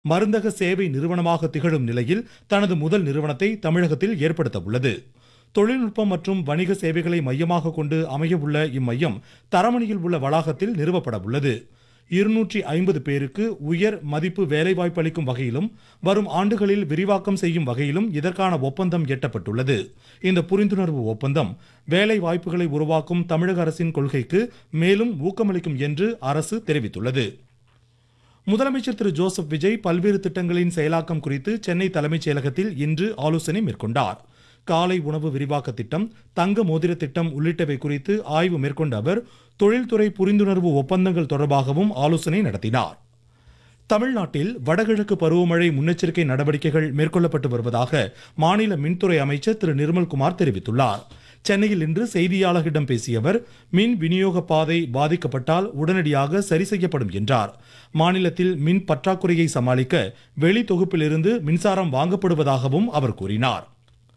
மருந்தக சேவை நிறுவனமாக திகழும் நிலையில் தனது முதல் நிறுவனத்தை தமிழகத்தில் ஏற்படுத்த உள்ளது தொழில்நுட்பம் மற்றும் வணிக சேவைகளை மையமாக கொண்டு அமையவுள்ள இம்மையம் தரமணியில் உள்ள வளாகத்தில் நிறுவப்பட உள்ளது இருநூற்றி ஐம்பது பேருக்கு உயர் மதிப்பு வேலைவாய்ப்பு அளிக்கும் வகையிலும் வரும் ஆண்டுகளில் விரிவாக்கம் செய்யும் வகையிலும் இதற்கான ஒப்பந்தம் எட்டப்பட்டுள்ளது இந்த புரிந்துணர்வு ஒப்பந்தம் வேலை வாய்ப்புகளை உருவாக்கும் தமிழக அரசின் கொள்கைக்கு மேலும் ஊக்கமளிக்கும் என்று அரசு தெரிவித்துள்ளது முதலமைச்சர் திரு ஜோசப் விஜய் பல்வேறு திட்டங்களின் செயலாக்கம் குறித்து சென்னை தலைமைச் செயலகத்தில் இன்று ஆலோசனை மேற்கொண்டார் காலை உணவு விரிவாக்க திட்டம் தங்க மோதிர திட்டம் உள்ளிட்டவை குறித்து ஆய்வு மேற்கொண்ட அவர் தொழில்துறை புரிந்துணர்வு ஒப்பந்தங்கள் தொடர்பாகவும் ஆலோசனை நடத்தினார் தமிழ்நாட்டில் வடகிழக்கு பருவமழை முன்னெச்சரிக்கை நடவடிக்கைகள் மேற்கொள்ளப்பட்டு வருவதாக மாநில மின்துறை அமைச்சர் திரு நிர்மல்குமார் தெரிவித்துள்ளார் சென்னையில் இன்று செய்தியாளர்களிடம் பேசிய அவர் மின் விநியோக பாதை பாதிக்கப்பட்டால் உடனடியாக சரி செய்யப்படும் என்றார் மாநிலத்தில் மின் பற்றாக்குறையை சமாளிக்க வெளி தொகுப்பிலிருந்து மின்சாரம் வாங்கப்படுவதாகவும் அவர் கூறினார்